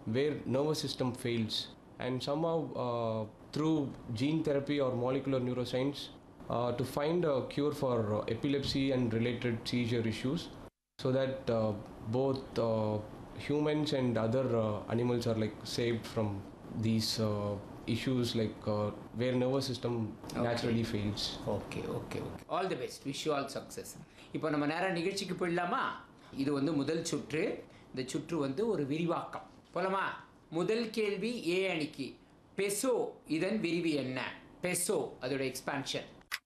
where nervous system fails and somehow uh, through gene therapy or molecular neuroscience uh, to find a cure for uh, epilepsy and related seizure issues so that uh, both uh, humans and other uh, animals are like saved from these uh, issues like uh, where nervous system naturally fails okay okay okay all the best wish you all success இப்போ நம்ம நேராக நிகழ்ச்சிக்கு போயிடலாமா இது வந்து முதல் சுற்று இந்த சுற்று வந்து ஒரு விரிவாக்கம் போலாமா முதல் கேள்வி ஏ அணிக்கு பெசோ இதன் விரிவு என்ன பெசோ அதோட expansion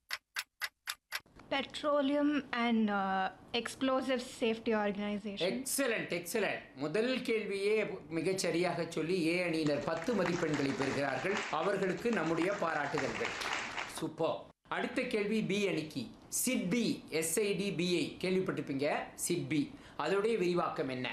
Petroleum and uh, Explosives Safety Organization. Excellent excellent முதல் கேள்வியே மிகச் சரியாக சொல்லி ஏ அணியினர் பத்து மதிப்பெண்களை பெறுகிறார்கள் அவர்களுக்கு நம்முடைய பாராட்டுதல்கள் சூப்பர் அடுத்த கேள்வி பி அணிக்கு சிட்பி எஸ்ஐடி பிஐ கேள்விப்பட்டிருப்பீங்க சிட்பி அதோடைய விரிவாக்கம் என்ன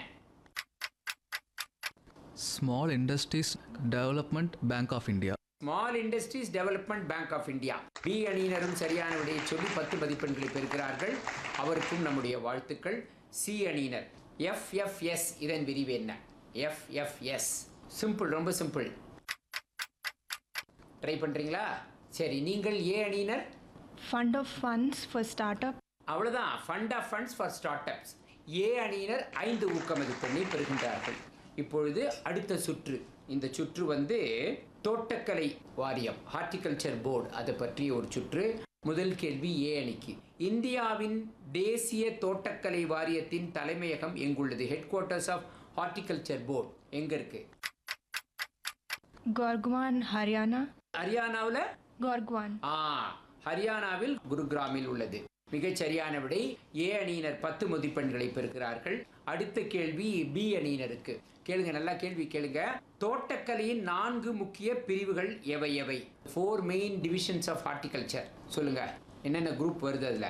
Small Industries Development Bank of India. Small industries development bank of India B அணியினரும் சரியான விடையை சொல்லி பத்து மதிப்பெண்களை பெறுகிறார்கள் அவருக்கும் நம்முடைய வாழ்த்துக்கள் சி அணியினர் எஃப்எஃப்எஸ் இதன் விரிவு என்ன எஃப்எஃப்எஸ் சிம்பிள் ரொம்ப சிம்பிள் ட்ரை பண்ணுறீங்களா சரி நீங்கள் ஏ அணியினர் Fund of Funds for Startup. அவ்வளோதான் fund of funds for startups A அணியினர் ஐந்து ஊக்க மதிப்பெண்ணை பெறுகின்றார்கள் இப்பொழுது அடுத்த சுற்று இந்த சுற்று வந்து தோட்டக்கலை வாரியம் ஹார்டிகல்ச்சர் போர்டு அதை பற்றிய ஒரு சுற்று முதல் கேள்வி ஏ அணிக்கு இந்தியாவின் தேசிய தோட்டக்கலை வாரியத்தின் தலைமையகம் எங்குள்ளது headquarters of horticulture board எங்க இருக்கு Gorgwan, Haryana. ஹரியானாவில் Gorgwan. ஆ ஹரியானாவில் குருகிராமில் உள்ளது மிகச் சரியான விடை ஏ அணியினர் பத்து மதிப்பெண்களை பெறுகிறார்கள் அடுத்த கேள்வி பி அணியினருக்கு கேளுங்க நல்லா கேள்வி கேளுங்க தோட்டக்கலையின் நான்கு முக்கிய பிரிவுகள் எவை எவை four main divisions of horticulture சொல்லுங்க என்னென்ன குரூப் வருது அதுல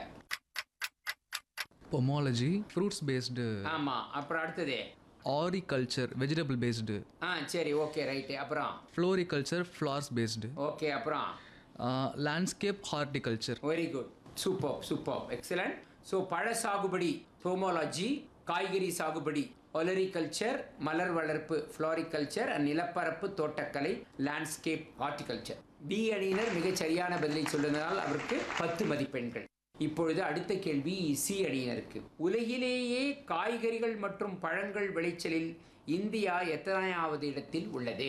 Pomology, fruits based, ஆமா அப்புறம் அடுத்தது horticulture, vegetable based, ஆ சரி ஓகே ரைட்டு அப்புறம் floriculture, flowers based, ஓகே அப்புறம் uh, landscape horticulture. Very good super super excellent so பழ சாகுபடி போமோலாஜி காய்கறி சாகுபடி ஒலரிகல்ச்சர் மலர் வளர்ப்பு ஃப்ளாரிகல்ச்சர் அண்ட் நிலப்பரப்பு தோட்டக்கலை லேண்ட்ஸ்கேப் ஹார்டிகல்ச்சர் பி அணியினர் மிகச் சரியான பதிலை சொல்லுவதால் அவருக்கு பத்து மதிப்பெண்கள் இப்பொழுது அடுத்த கேள்வி சி அணியினருக்கு உலகிலேயே காய்கறிகள் மற்றும் பழங்கள் விளைச்சலில் இந்தியா எத்தனையாவது இடத்தில் உள்ளது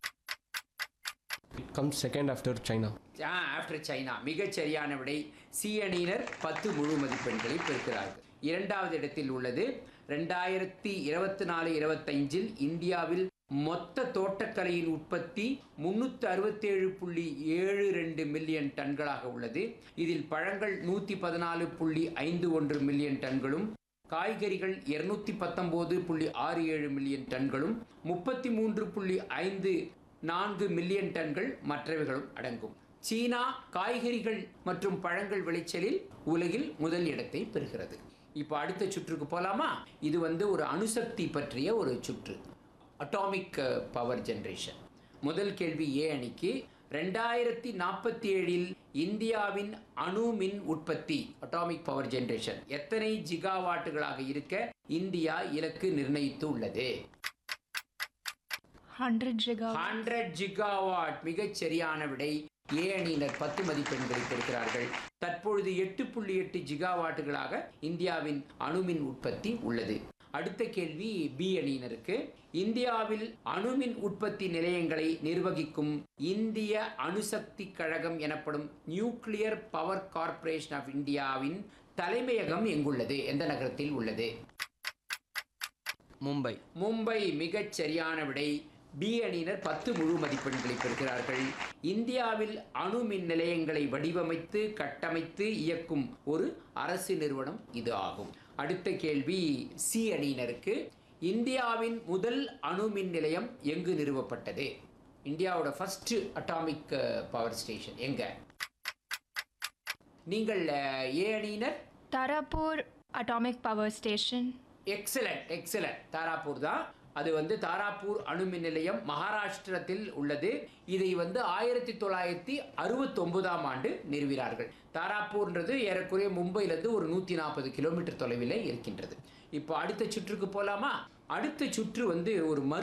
it comes second after china after China மிகச் சரியான விடை சி அணியினர் பத்து முழு மதிப்பெண்களை பெறுகிறார்கள் இரண்டாவது இடத்தில் உள்ளது ரெண்டாயிரத்தி இருபத்தி நாலு இருபத்தைந்தில் இந்தியாவில் மொத்த தோட்டக்கலையின் உற்பத்தி முன்னூற்றி அறுபத்தேழு புள்ளி ஏழு ரெண்டு மில்லியன் டன்களாக உள்ளது இதில் பழங்கள் நூற்றி பதினாலு புள்ளி ஐந்து ஒன்று மில்லியன் டன்களும் காய்கறிகள் இருநூத்தி பத்தொம்போது புள்ளி ஆறு ஏழு மில்லியன் டன்களும் முப்பத்தி மூன்று புள்ளி ஐந்து நான்கு மில்லியன் டன்கள் மற்றவைகளும் அடங்கும் சீனா காய்கறிகள் மற்றும் பழங்கள் விளைச்சலில் உலகில் முதல் இடத்தை பெறுகிறது இப்போ அடுத்த சுற்றுக்கு போலாமா இது வந்து ஒரு அணுசக்தி பற்றிய ஒரு சுற்று அட்டாமிக் பவர் ஜெனரேஷன் முதல் கேள்வி ஏ அணிக்கு ரெண்டாயிரத்தி நாற்பத்தி ஏழில் இந்தியாவின் அணு மின் உற்பத்தி அட்டாமிக் பவர் ஜெனரேஷன் எத்தனை ஜிகாவாட்டுகளாக இருக்க இந்தியா இலக்கு நிர்ணயித்து உள்ளது 100 gigawatt. ஹண்ட்ரட் ஜிகாவாட் மிகச் சரியான விடை ஏ அணியினர் பத்து மதிப்பெண்களை பெறுகிறார்கள் தற்பொழுது எட்டு புள்ளி எட்டு ஜிகாவாட்டுகளாக இந்தியாவின் அணுமின் உற்பத்தி உள்ளது அடுத்த கேள்வி பி அணியினருக்கு இந்தியாவில் அணுமின் உற்பத்தி நிலையங்களை நிர்வகிக்கும் இந்திய அணுசக்தி கழகம் எனப்படும் நியூக்ளியர் பவர் கார்ப்பரேஷன் ஆஃப் இந்தியாவின் தலைமையகம் எங்குள்ளது எந்த நகரத்தில் உள்ளது mumbai மும்பை மிகச் சரியான விடை பி அணியினர் பத்து முழு மதிப்பெண்களை பெறுகிறார்கள் இந்தியாவில் அணு மின் நிலையங்களை வடிவமைத்து கட்டமைத்து இயக்கும் ஒரு அரசு நிறுவனம் இது ஆகும் அடுத்த கேள்வி சி அணியினருக்கு இந்தியாவின் முதல் அணு மின் நிலையம் எங்கு நிறுவப்பட்டது இந்தியாவோட ஃபர்ஸ்ட் அட்டாமிக் பவர் ஸ்டேஷன் எங்க நீங்கள் அஹ், ஏ அணியினர் Tarapur Atomic Power Station. Excellent excellent Tarapur தான் அது வந்து தாராப்பூர் அணுமின் நிலையம் மகாராஷ்டிரத்தில் உள்ளது இதை வந்து ஆயிரத்தி தொள்ளாயிரத்தி அறுபத்தொன்பதாம் ஆண்டு நிறுவினார்கள் தாராப்பூர்ன்றது ஏறக்குறைய மும்பையிலிருந்து ஒரு நூற்றி நாற்பது கிலோமீட்டர் தொலைவில் இருக்கின்றது இப்போ அடுத்த சுற்றுக்கு போகலாமா அடுத்த சுற்று வந்து ஒரு மறு